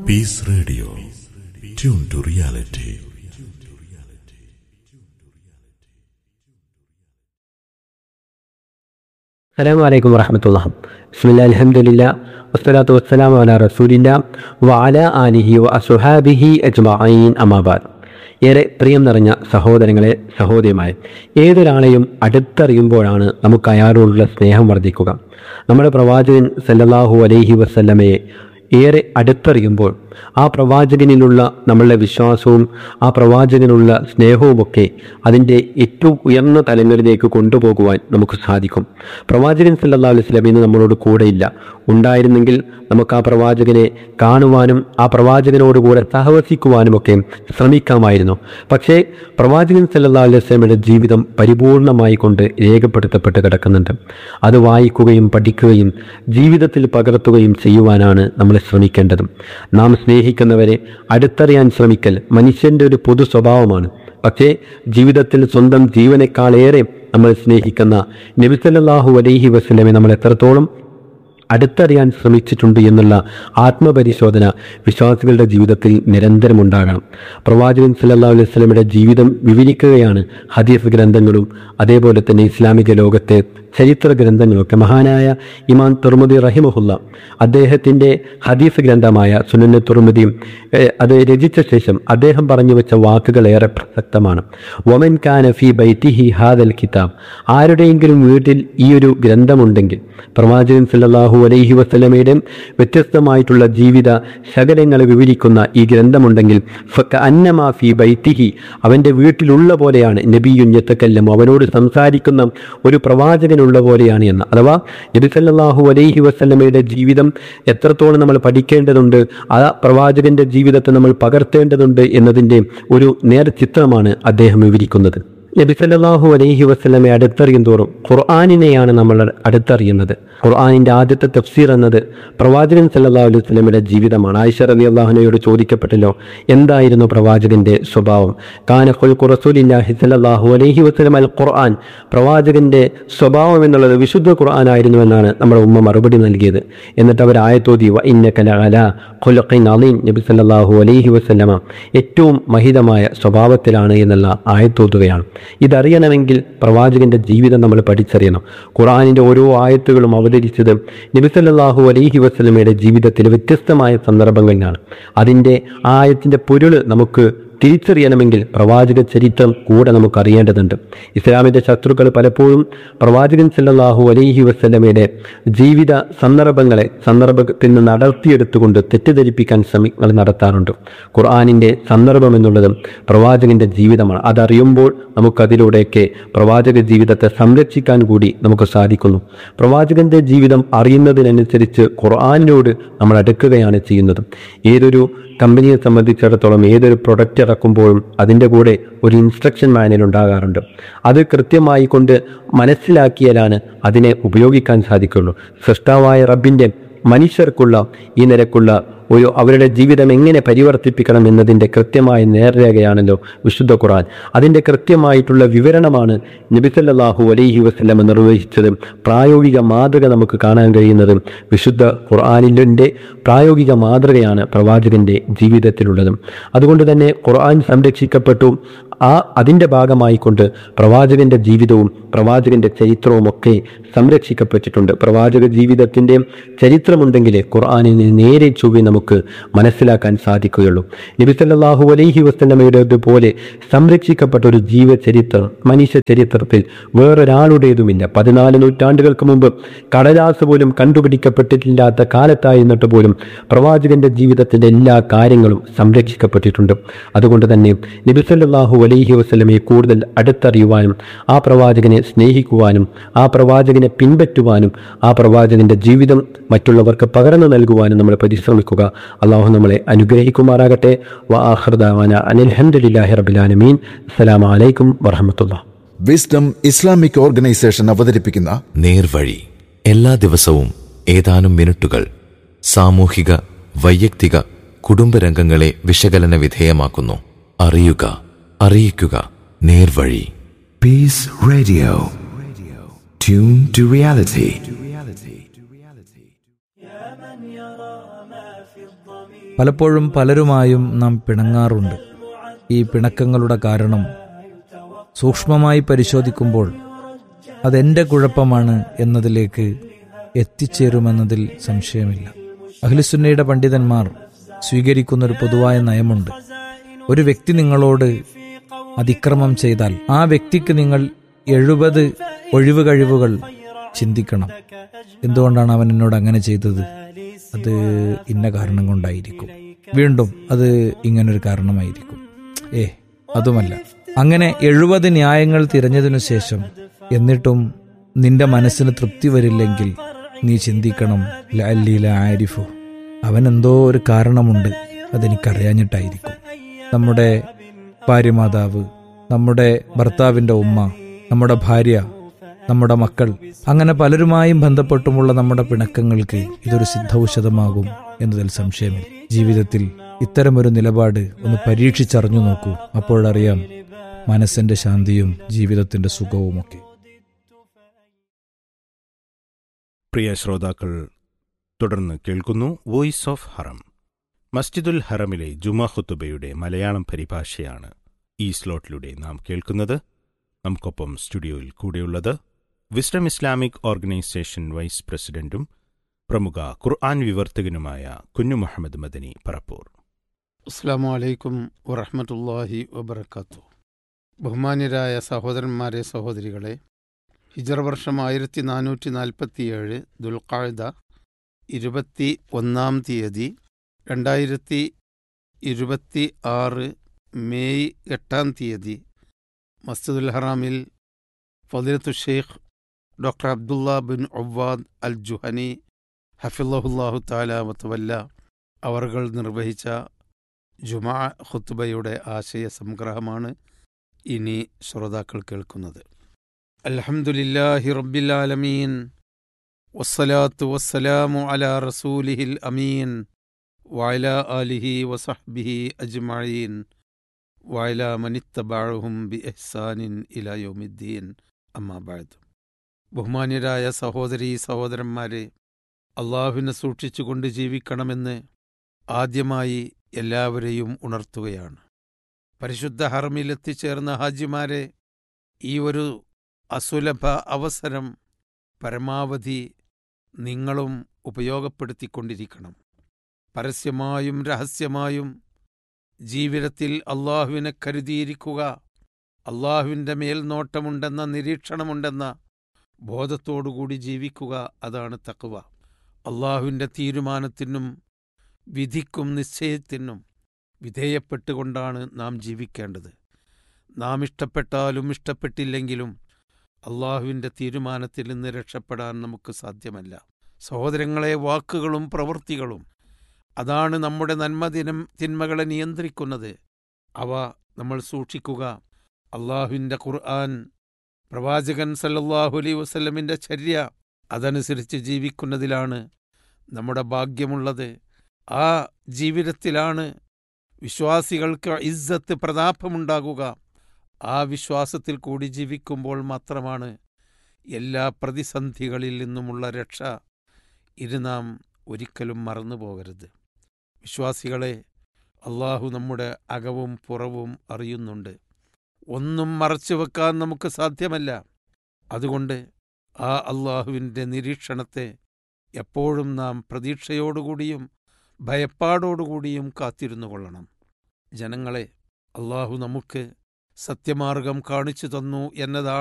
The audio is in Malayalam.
Peace Radio. Tune to reality. അസ്സലാമു അലൈക്കും വറഹമത്തുള്ള ബിസ്മില്ലാ അൽഹംദുലില്ലാ വസ്സലാത്തു വസ്സലാമു അലാ റസൂലില്ലാ വഅല ആലിഹി വ അസുഹാബിഹി അജ്മഈൻ അമാബാദ് ഏറെ പ്രിയം നിറഞ്ഞ സഹോദരങ്ങളെ സഹോദരിമാരെ ഏതൊരാളെയും അടുത്തറിയുമ്പോഴാണ് നമുക്ക് അയാളോടുള്ള സ്നേഹം വർദ്ധിക്കുക നമ്മുടെ പ്രവാചകൻ സല്ലല്ലാഹു അലൈഹി വസല്ലമയെ ഏറെ അടുത്തറിയുമ്പോൾ ആ പ്രവാചകനിലുള്ള നമ്മളുടെ വിശ്വാസവും ആ പ്രവാചകനുള്ള സ്നേഹവുമൊക്കെ അതിൻ്റെ ഏറ്റവും ഉയർന്ന തലങ്ങളിലേക്ക് കൊണ്ടുപോകുവാൻ നമുക്ക് സാധിക്കും പ്രവാചകൻ സല്ലല്ലാഹു അലൈഹി വസല്ലം ഇന്ന് നമ്മളോട് കൂടെയില്ല ഉണ്ടായിരുന്നെങ്കിൽ നമുക്ക് ആ പ്രവാചകനെ കാണുവാനും ആ പ്രവാചകനോട് കൂടെ സഹവസിക്കുവാനുമൊക്കെ ശ്രമിക്കാമായിരുന്നു പക്ഷേ പ്രവാചകൻ സല്ലല്ലാഹു അലൈഹി വസല്ലമയുടെ ജീവിതം പരിപൂർണമായി കൊണ്ട് രേഖപ്പെടുത്തപ്പെട്ട് കിടക്കുന്നുണ്ട് അത് വായിക്കുകയും പഠിക്കുകയും ജീവിതത്തിൽ പകർത്തുകയും ചെയ്യുവാനാണ് നമ്മൾ ശ്രമിക്കേണ്ടത് നാം സ്നേഹിക്കുന്നവരെ അടുത്തറിയാൻ ശ്രമിക്കൽ മനുഷ്യൻ്റെ ഒരു പൊതു സ്വഭാവമാണ് പക്ഷേ ജീവിതത്തിൽ സ്വന്തം ജീവനേക്കാളേറെ നമ്മൾ സ്നേഹിക്കുന്ന നബിസല്ലാഹു അലൈഹി വസ്ലമെ നമ്മൾ എത്രത്തോളം അടുത്തറിയാൻ ശ്രമിച്ചിട്ടുണ്ട് എന്നുള്ള ആത്മപരിശോധന വിശ്വാസികളുടെ ജീവിതത്തിൽ നിരന്തരം ഉണ്ടാകണം പ്രവാചകൻ സല്ലല്ലാഹു അലൈഹി വസല്ലമയുടെ ജീവിതം വിവരിക്കുകയാണ് ഹദീസ് ഗ്രന്ഥങ്ങളും അതേപോലെ തന്നെ ഇസ്ലാമിക ലോകത്തെ ചരിത്ര ഗ്രന്ഥങ്ങളൊക്കെ മഹാനായ ഇമാൻ തുർമുദി റഹിമഹുല്ല അദ്ദേഹത്തിൻ്റെ ഹദീസ് ഗ്രന്ഥമായ സുനന്ന തുർമുദി അത് രചിച്ച ശേഷം അദ്ദേഹം പറഞ്ഞു വെച്ച വാക്കുകൾ ഏറെ പ്രസക്തമാണ് വമൻ കാന ഫി ബൈത്തിഹി ഹാദൽ കിതാബ് ആരുടെയെങ്കിലും വീട്ടിൽ ഈ ഒരു ഗ്രന്ഥമുണ്ടെങ്കിൽ പ്രവാചകൻ സല്ലല്ലാഹു അലൈഹി വസല്ലമയുടെ വ്യത്യസ്തമായിട്ടുള്ള ജീവിത ശകലങ്ങൾ വിവരിക്കുന്ന ഈ ഗ്രന്ഥമുണ്ടെങ്കിൽ ഫക്ക അന്നമാ ഫി ബൈത്തിഹി അവൻ്റെ വീട്ടിലുള്ള പോലെയാണ് നബിയുൻ യത്തക്കല്ലം അവനോട് സംസാരിക്കുന്ന ഒരു പ്രവാചകനുള്ള പോലെയാണ് എന്ന് അഥവാ നബി സല്ലല്ലാഹു അലൈഹി വസല്ലമയുടെ ജീവിതം എത്രത്തോളം നമ്മൾ പഠിക്കേണ്ടതുണ്ട് ആ പ്രവാചകന്റെ ജീവിതത്തെ നമ്മൾ പകർത്തേണ്ടതുണ്ട് എന്നതിൻ്റെ ഒരു നേർചിത്രമാണ് അദ്ദേഹം വിവരിക്കുന്നത് നബി സല്ലല്ലാഹു അലൈഹി വസല്ലമയെ അടുത്തറിയും തോറും ഖുർആാനിനെയാണ് നമ്മൾ അടുത്തറിയുന്നത് ഖുർആാനിൻ്റെ ആദ്യത്തെ തഫ്സീർ എന്നത് പ്രവാചകൻ സല്ലല്ലാഹു അലൈഹി വസല്ലമയുടെ ജീവിതമാണ് ആയിഷ റബി അള്ളാഹുനയോട് ചോദിക്കപ്പെട്ടല്ലോ എന്തായിരുന്നു പ്രവാചകന്റെ സ്വഭാവം കാന ഖുൽഖു റസൂലില്ലാഹി സല്ലല്ലാഹു അലൈഹി വസല്ലം അൽ ഖുർആൻ പ്രവാചകന്റെ സ്വഭാവം എന്നുള്ളത് വിശുദ്ധ ഖുർആൻ ആയിരുന്നു എന്നാണ് നമ്മുടെ ഉമ്മ മറുപടി നൽകിയത് എന്നിട്ട് അവർ ആയത്തോതി വ ഇന്നക ലഅല ഖുൽഖിൻ അലീം നബി സല്ലല്ലാഹു അലൈഹി വസല്ലമ ഏറ്റവും മഹിതമായ സ്വഭാവത്തിലാണ് എന്നുള്ള ആയത്തോതുകയാണ് ഇതറിയണമെങ്കിൽ പ്രവാചകന്റെ ജീവിതം നമ്മൾ പഠിച്ചറിയണം ഖുർആാനിൻ്റെ ഓരോ ആയത്തുകളും അവതരിച്ചത് നബിസല്ലാഹു അലൈഹി വസ്ലമയുടെ ജീവിതത്തിലെ വ്യത്യസ്തമായ സന്ദർഭങ്ങളിലാണ് അതിൻ്റെ ആ ആയത്തിൻ്റെ പൊരുള് നമുക്ക് തിരിച്ചറിയണമെങ്കിൽ പ്രവാചക ചരിത്രം കൂടെ നമുക്ക് അറിയേണ്ടതുണ്ട് ഇസ്ലാമിൻ്റെ ശത്രുക്കൾ പലപ്പോഴും പ്രവാചകൻ സല്ലല്ലാഹു അലൈഹി വസ്ലമയുടെ ജീവിത സന്ദർഭങ്ങളെ സന്ദർഭത്തിൽ നിന്ന് അടർത്തിയെടുത്തുകൊണ്ട് തെറ്റിദ്ധരിപ്പിക്കാൻ ശ്രമങ്ങൾ നടത്താറുണ്ട് ഖുർആാനിൻ്റെ സന്ദർഭം എന്നുള്ളത് പ്രവാചകൻ്റെ ജീവിതമാണ് അതറിയുമ്പോൾ നമുക്കതിലൂടെയൊക്കെ പ്രവാചക ജീവിതത്തെ സംരക്ഷിക്കാൻ കൂടി നമുക്ക് സാധിക്കുന്നു പ്രവാചകന്റെ ജീവിതം അറിയുന്നതിനനുസരിച്ച് ഖുർആാനിനോട് നമ്മൾ അടുക്കുകയാണ് ചെയ്യുന്നത് ഏതൊരു കമ്പനിയെ സംബന്ധിച്ചിടത്തോളം ഏതൊരു പ്രൊഡക്റ്റ് ഇറക്കുമ്പോഴും അതിൻ്റെ കൂടെ ഒരു ഇൻസ്ട്രക്ഷൻ മാനുവൽ ഉണ്ടാകാറുണ്ട് അത് കൃത്യമായി കൊണ്ട് മനസ്സിലാക്കിയാലാണ് അതിനെ ഉപയോഗിക്കാൻ സാധിക്കുള്ളൂ സൃഷ്ടാവായ റബ്ബിൻ്റെ മനുഷ്യർക്കുള്ള ഈ നിരക്കുള്ള ഒരു അവരുടെ ജീവിതം എങ്ങനെ പരിവർത്തിപ്പിക്കണം എന്നതിൻ്റെ കൃത്യമായ നേർരേഖയാണല്ലോ വിശുദ്ധ ഖുർആൻ അതിൻ്റെ കൃത്യമായിട്ടുള്ള വിവരണമാണ് നബിസല്ലാഹു അലൈഹി വസ്ലമ നിർവഹിച്ചത് പ്രായോഗിക മാതൃക നമുക്ക് കാണാൻ കഴിയുന്നത് വിശുദ്ധ ഖുർആാനിൻ്റെ പ്രായോഗിക മാതൃകയാണ് പ്രവാചകൻ്റെ ജീവിതത്തിലുള്ളത് അതുകൊണ്ട് തന്നെ ഖുർആൻ സംരക്ഷിക്കപ്പെട്ടു ആ അതിൻ്റെ ഭാഗമായിക്കൊണ്ട് പ്രവാചകന്റെ ജീവിതവും പ്രവാചകന്റെ ചരിത്രവും ഒക്കെ സംരക്ഷിക്കപ്പെട്ടിട്ടുണ്ട് പ്രവാചക ജീവിതത്തിൻ്റെ ചരിത്രമുണ്ടെങ്കിൽ ഖുർആാനിനെ നേരെ ചൊവ്വി നമുക്ക് മനസ്സിലാക്കാൻ സാധിക്കുകയുള്ളൂ നബി സല്ലല്ലാഹു അലൈഹി വസ്ലമയുടെ പോലെ സംരക്ഷിക്കപ്പെട്ട ഒരു ജീവചരിത്രം മനുഷ്യ ചരിത്രത്തിൽ വേറൊരാളുടേതുമില്ല പതിനാല് നൂറ്റാണ്ടുകൾക്ക് മുമ്പ് കടലാസ് പോലും കണ്ടുപിടിക്കപ്പെട്ടിട്ടില്ലാത്ത കാലത്തായിരുന്നിട്ട് പോലും പ്രവാചകന്റെ ജീവിതത്തിൻ്റെ എല്ലാ കാര്യങ്ങളും സംരക്ഷിക്കപ്പെട്ടിട്ടുണ്ട് അതുകൊണ്ട് തന്നെ നബി സല്ലല്ലാഹു അലൈഹി വസ്ലമയെ കൂടുതൽ അടുത്തറിയുവാനും ആ പ്രവാചകനെ സ്നേഹിക്കുവാനും ആ പ്രവാചകനെ പിൻപറ്റുവാനും ആ പ്രവാചകന്റെ ജീവിതം മറ്റുള്ളവർക്ക് പകർന്നു നൽകുവാനും നമ്മൾ പരിശ്രമിക്കുക അള്ളാഹു നമ്മളെ അനുഗ്രഹിക്കുമാറാകട്ടെ വാഹൃദാന അനിൽഹന്ദില്ലാഹി റബിലാനമീൻ അസ്സലാമു അലൈക്കും വറഹമത്തുള്ള വിസ്ഡം ഇസ്ലാമിക് ഓർഗനൈസേഷൻ അവതരിപ്പിക്കുന്ന നേർവഴി എല്ലാ ദിവസവും ഏതാനും മിനിറ്റുകൾ സാമൂഹിക വൈയക്തിക കുടുംബരംഗങ്ങളെ വിശകലന വിധേയമാക്കുന്നു അറിയുക അറിയിക്കുക നേർവഴി Peace Radio. Tune to reality. പലപ്പോഴും പലരുമായും നാം പിണങ്ങാറുണ്ട് ഈ പിണക്കങ്ങളുടെ കാരണം സൂക്ഷ്മമായി പരിശോധിക്കുമ്പോൾ അതെന്റെ കുഴപ്പമാണ് എന്നതിലേക്ക് എത്തിച്ചേരുമെന്നതിൽ സംശയമില്ല അഖിലുസുന്നയുടെ പണ്ഡിതന്മാർ സ്വീകരിക്കുന്ന ഒരു പൊതുവായ നയമുണ്ട് ഒരു വ്യക്തി നിങ്ങളോട് അതിക്രമം ചെയ്താൽ ആ വ്യക്തിക്ക് നിങ്ങൾ എഴുപത് ഒഴിവ് കഴിവുകൾ ചിന്തിക്കണം എന്തുകൊണ്ടാണ് അവൻ എന്നോട് അങ്ങനെ ചെയ്തത് അത് ഇന്ന കാരണം കൊണ്ടായിരിക്കും വീണ്ടും അത് ഇങ്ങനൊരു കാരണമായിരിക്കും ഏ അതുമല്ല അങ്ങനെ എഴുപത് ന്യായങ്ങൾ തിരഞ്ഞതിനു ശേഷം എന്നിട്ടും നിന്റെ മനസ്സിന് തൃപ്തി വരില്ലെങ്കിൽ നീ ചിന്തിക്കണം ലഅല്ലീല ആരിഫു അവൻ എന്തോ ഒരു കാരണമുണ്ട് അതെനിക്കറിയാഞ്ഞിട്ടായിരിക്കും നമ്മുടെ ഭാര്യമാതാവ് നമ്മുടെ ഭർത്താവിന്റെ ഉമ്മ നമ്മുടെ ഭാര്യ നമ്മുടെ മക്കൾ അങ്ങനെ പലരുമായും ബന്ധപ്പെട്ടുമുള്ള നമ്മുടെ പിണക്കങ്ങൾക്ക് ഇതൊരു സിദ്ധൌഷധമാകും എന്നതിൽ സംശയമില്ല ജീവിതത്തിൽ ഇത്തരമൊരു നിലപാട് ഒന്ന് പരീക്ഷിച്ചറിഞ്ഞു നോക്കൂ അപ്പോഴറിയാം മനസ്സിന്റെ ശാന്തിയും ജീവിതത്തിന്റെ സുഖവുമൊക്കെ പ്രിയ ശ്രോതാക്കൾ തുടർന്ന് കേൾക്കുന്നു വോയിസ് ഓഫ് ഹറം മസ്ജിദുൽ ഹറമിലെ ജുമാ ഖുത്തുബയുടെ മലയാളം പരിഭാഷയാണ് ഈ സ്ലോട്ടിലൂടെ നാം കേൾക്കുന്നത് നമുക്കൊപ്പം സ്റ്റുഡിയോയിൽ കൂടെയുള്ളത് വിസ്ഡം ഇസ്ലാമിക് ഓർഗനൈസേഷൻ വൈസ് പ്രസിഡന്റും പ്രമുഖ ഖുർആൻ വിവർത്തകനുമായ കുഞ്ഞു മുഹമ്മദ് മദനി പറപ്പൂർ അസ്സാം വലൈക്കും വറഹമത്തല്ലാഹി വബർക്കാത്തു ബഹുമാന്യരായ സഹോദരന്മാരെ സഹോദരികളെ ഹിജർ വർഷം ആയിരത്തി നാനൂറ്റി നാൽപ്പത്തിയേഴ് ദുൽഖാഴ്ദ ഇരുപത്തി ഒന്നാം തീയതി രണ്ടായിരത്തി ഇരുപത്തി ആറ് മെയ് എട്ടാം തീയതി മസ്ജിദുൽ ഹറാമിൽ ഫദിലത്തു Sheikh doctor Abdullah bin Awad al Juhani ഹഫിള്ളഹുല്ലാഹു താല വത്തവല്ല അവർകൾ നിർവഹിച്ച ജുമാ ഖുത്തുബയുടെ ആശയ സംഗ്രഹമാണ് ഇനി ശ്രോതാക്കൾ കേൾക്കുന്നത് അൽഹംദുലില്ലാഹി റബ്ബിൽ ആലമീൻ വസ്സലാത്തു വസ്സലാമു അലാ റസൂലിഹിൽ അമീൻ വഅല ആലിഹി വസഹ്ബിഹി അജ്മഈൻ വഅല മനിത്തബഅഹും ബി ഇഹ്സാനിൻ ഇലാ യൗമിദ്ദീൻ അമ്മാ ബഅദ് ബഹുമാന്യരായ സഹോദരീ സഹോദരന്മാരെ അള്ളാഹുവിനെ സൂക്ഷിച്ചുകൊണ്ട് ജീവിക്കണമെന്ന് ആദ്യമായി എല്ലാവരെയും ഉണർത്തുകയാണ് പരിശുദ്ധ ഹറമിൽ എത്തിച്ചേർന്ന ഹാജിമാരെ ഈ ഒരു അസുലഭ അവസരം പരമാവധി നിങ്ങളും ഉപയോഗപ്പെടുത്തിക്കൊണ്ടിരിക്കണം പരസ്യമായും രഹസ്യമായും ജീവിതത്തിൽ അള്ളാഹുവിനെ കരുതിയിരിക്കുക അള്ളാഹുവിൻ്റെ മേൽനോട്ടമുണ്ടെന്ന നിരീക്ഷണമുണ്ടെന്ന ബോധത്തോടുകൂടി ജീവിക്കുക അതാണ് തക്കുവ അള്ളാഹുവിൻ്റെ തീരുമാനത്തിനും വിധിക്കും നിശ്ചയത്തിനും വിധേയപ്പെട്ടുകൊണ്ടാണ് നാം ജീവിക്കേണ്ടത് നാം ഇഷ്ടപ്പെട്ടാലും ഇഷ്ടപ്പെട്ടില്ലെങ്കിലും അള്ളാഹുവിൻ്റെ തീരുമാനത്തിൽ നിന്ന് രക്ഷപ്പെടാൻ നമുക്ക് സാധ്യമല്ല സഹോദരങ്ങളെ വാക്കുകളും പ്രവൃത്തികളും അതാണ് നമ്മുടെ നന്മദിനം തിന്മകളെ നിയന്ത്രിക്കുന്നത് അവ നമ്മൾ സൂക്ഷിക്കുക അള്ളാഹുവിൻ്റെ ഖുർആൻ പ്രവാചകൻ സല്ലല്ലാഹു അലൈ വസല്ലമിൻ്റെ ചര്യ അതനുസരിച്ച് ജീവിക്കുന്നതിലാണ് നമ്മുടെ ഭാഗ്യമുള്ളത് ആ ജീവിതത്തിലാണ് വിശ്വാസികൾക്ക് ഇസ്സത്ത് പ്രതാപമുണ്ടാകുക ആ വിശ്വാസത്തിൽ കൂടി ജീവിക്കുമ്പോൾ മാത്രമാണ് എല്ലാ പ്രതിസന്ധികളിൽ നിന്നുമുള്ള രക്ഷ ഇത് നാം ഒരിക്കലും മറന്നു പോകരുത് വിശ്വാസികളെ അള്ളാഹു നമ്മുടെ അകവും പുറവും അറിയുന്നുണ്ട് ഒന്നും മറച്ചു വെക്കാൻ നമുക്ക് സാധ്യമല്ല അതുകൊണ്ട് ആ അള്ളാഹുവിൻ്റെ നിരീക്ഷണത്തെ എപ്പോഴും നാം പ്രതീക്ഷയോടുകൂടിയും ഭയപ്പാടോടുകൂടിയും കാത്തിരുന്നു കൊള്ളണം ജനങ്ങളെ അള്ളാഹു നമുക്ക് സത്യമാർഗം കാണിച്ചു തന്നു എന്നതാണ്